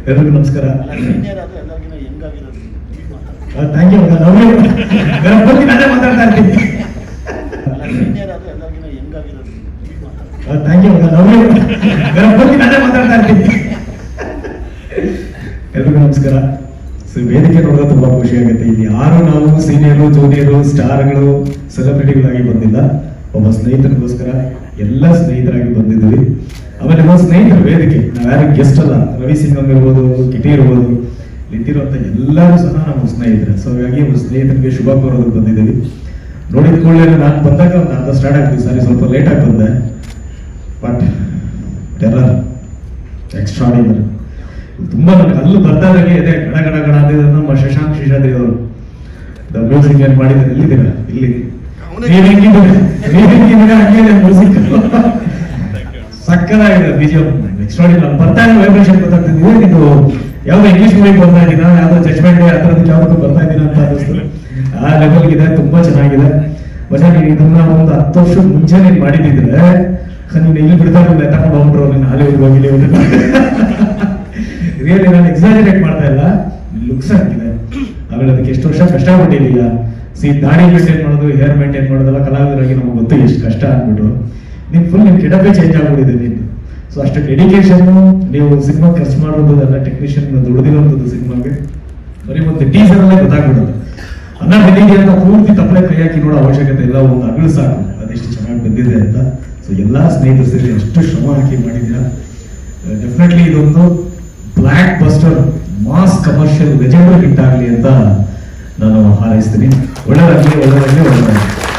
ಎಲ್ರಿಗೂ ನಮಸ್ಕಾರ ಅಲ್ಲ ಸೀನಿಯರ್ ಆದ್ರೆ ಎಲ್ಲರಿಗಿನ ಹೆಂಗಾಗಿರೋದು ಥ್ಯಾಂಕ್ ಯು ನಾವು ಬಂದು ನಾನೇ ಮಾತಾಡ್ತಾ ಇರ್ತೀನಿ ಅಲ್ಲ ಸೀನಿಯರ್ ಆದ್ರೆ ಎಲ್ಲರಿಗಿನ ಹೆಂಗಾಗಿರೋದು ಥ್ಯಾಂಕ್ ಯು ನಾವು ಬಂದು ನಾನೇ ಮಾತಾಡ್ತಾ ಇರ್ತೀನಿ ಎಲ್ರಿಗೂ ನಮಸ್ಕಾರ ಸೊ ವೇದಿಕೆ ನೋಡೋದು ತುಂಬಾ ಖುಷಿ ಆಗುತ್ತೆ ಇಲ್ಲಿ ಯಾರು ನಾವು ಸೀನಿಯರು ಜೂನಿಯರು ಸ್ಟಾರ್ಗಳು ಸೆಲೆಬ್ರಿಟಿಗಳಾಗಿ ಬಂದಿಲ್ಲ ಒಬ್ಬ ಸ್ನೇಹಿತರಿಗೋಸ್ಕರ ಎಲ್ಲ ಸ್ನೇಹಿತರಾಗಿ ಬಂದಿದ್ವಿ ಆಮೇಲೆ ನಮ್ಮ ಸ್ನೇಹಿತರು ವೇದಿಕೆ ನಾವು ಯಾರು ಗೆಸ್ಟ್ ಅಲ್ಲ ರವಿ ಸಿಂಗಮ್ ಇರ್ಬೋದು ಕಿಟಿ ಇರ್ಬೋದು ನಿಂತಿರುವಂತ ಎಲ್ಲರೂ ಸಹ ನಮ್ಮ ಸ್ನೇಹಿತರೆ ಸೊ ಹಾಗಾಗಿ ಒಬ್ಬ ಸ್ನೇಹಿತರಿಗೆ ಶುಭ ಕೋರೋದಕ್ಕೆ ಬಂದಿದ್ದೀವಿ ನೋಡಿದ ಕೂಡಲೇ ನಾನು ಬಂದಾಗ ಒಂದು ಅರ್ಧ ಸ್ಟಾರ್ಟ್ ಆಗ್ತೀವಿ ಸಾರಿ ಸ್ವಲ್ಪ ಲೇಟ್ ಆಗಿ ಬಂದೆ ಬಟ್ ಟೆರರ್ ಎಕ್ಸ್ಟ್ರಾಡಿನರಿ ತುಂಬಾ ನನಗೆ ಅಲ್ಲೂ ಬರ್ತಾ ಇದ್ದಾಗೆ ಇದೆ ಗಣ ಗಣ ಗಣ ಅಂತಿದ್ರು ನಮ್ಮ ಶಶಾಂಕ್ ಶಿಶಾದ್ರಿ ಅವರು ದ ಮ್ಯೂಸಿಕ್ ಏನ್ ಮಾಡಿದ್ದಾರೆ ಎಲ್ಲಿದ್ದೀರಾ ಇಲ್ಲಿ ನೀವ್ ಹೆಂಗಿದ್ದೀರಾ ನೀವ್ ಹೆಂಗಿದ್ದೀರಾ ಹಂಗಿದೆ ಮ್ಯೂಸಿಕ್ ಸಕ್ಕದಾಗಿದೆ ಬಿಜಿಎಂ ಎಕ್ಸ್ಟ್ರಾಡಿನರಿ ನಾನು ಬರ್ತಾ ಇರೋ ವೈಬ್ರೇಷನ್ ಗೊತ್ತಾಗ್ತಿದ್ವಿ ಇದು ಯಾವ್ದೋ ಇಂಗ್ಲಿಷ್ ಮೂವಿಗೆ ಬರ್ತಾ ಇದ್ದೀರಾ ಯಾವ್ದೋ ಜಜ್ಮೆಂಟ್ ಡೇ ಆ ಥರದ್ದು ಯಾವ್ದಕ್ಕೂ ಬರ್ತಾ ಇದ್ದೀರಾ ಅಂತ ಅನ್ನಿಸ್ತು ಆ ಲೆವೆಲ್ ಇದೆ ತುಂಬಾ ಚೆನ್ನಾಗಿದೆ ಮಜಾ ನೀನು ಇದನ್ನ ಒಂದು ಹತ್ತು ವರ್ಷ ಮುಂಚೆ ನೀನ್ ಮಾಡಿದಿದ್ರೆ ನೀನು ಇಲ್ಲಿ ಬಿಡ್ತಾ ಇಲ್ಲ ತಗೊಂಡು ಹೋಗ್ಬಿಟ್ರು ನೀನು ಹಾಲಿವುಡ್ ಹೋಗಿಲಿ ರಿಯಲಿ ನಾನು ಎಕ್ಸಾಜರೇಟ್ ಮಾಡ್ತಾ ಇಲ್ಲ ಲುಕ್ಸ್ ಆಗಿದೆ ಆಮೇಲೆ ಅದಕ್ಕೆ ಎಷ್ಟು ವರ್ಷ ಕಷ್ಟಪಟ್ಟಿದೀಯ ಸಿ ದಾಡಿ ಮೇಂಟೈನ್ ಮಾಡೋದು ಹೇರ್ ಮೇಂಟೈನ್ ಮಾಡೋದೆಲ್ಲ ಕಲಾವಿದರಾಗಿ ನಮಗೆ ಗೊತ್ತು ಎಷ್ಟು ಕಷ್ಟ ಅಂದ್ಬಿಟ್ಟು ನೀನ್ ಫುಲ್ ನಿನ್ ಗಿಡಪೇ ಚೇಂಜ್ ಆಗ್ಬಿಟ್ಟಿದೆ ನೀನು ಸೊ ಅಷ್ಟು ಡೆಡಿಕೇಶನ್ ನೀವು ಸಿನಿಮಾ ಖರ್ಚು ಮಾಡೋದು ಎಲ್ಲ ಟೆಕ್ನಿಷಿಯನ್ ದುಡಿದಿರೋಂಥದ್ದು ಸಿನಿಮಾಗೆ ಬರೀ ಒಂದು ಟೀಸರ್ ಅಲ್ಲೇ ಗೊತ್ತಾಗ್ಬಿಡುತ್ತೆ ಅನ್ನ ಬೆಳಿಗ್ಗೆ ಅಂತ ಪೂರ್ತಿ ತಪ್ಪಲೆ ಕೈ ಹಾಕಿ ನೋಡೋ ಅವಶ್ಯಕತೆ ಇಲ್ಲ ಒಂದು ಅಗಳು ಸಾಕು ಅದೆಷ್ಟು ಚೆನ್ನಾಗಿ ಬಂದಿದೆ ಅಂತ ಸೊ ಎಲ್ಲಾ ಸ್ನೇಹಿತರು ಸೇರಿ ಅಷ್ಟು ಶ್ರಮ ಹಾಕಿ ಮಾಡಿದ್ದೀರಾ ಡೆಫಿನೆಟ್ಲಿ ಇದೊಂದು blockbuster mass commercial legendary hit ಆಗಲಿ ಅಂತ ನಾನು ಹಾರೈಸ್ತೀನಿ ಒಳ್ಳೆದಾಗಲಿ ಒಳ್ಳೆದಾಗಲಿ ಒಳ್ಳೆದಾಗಲಿ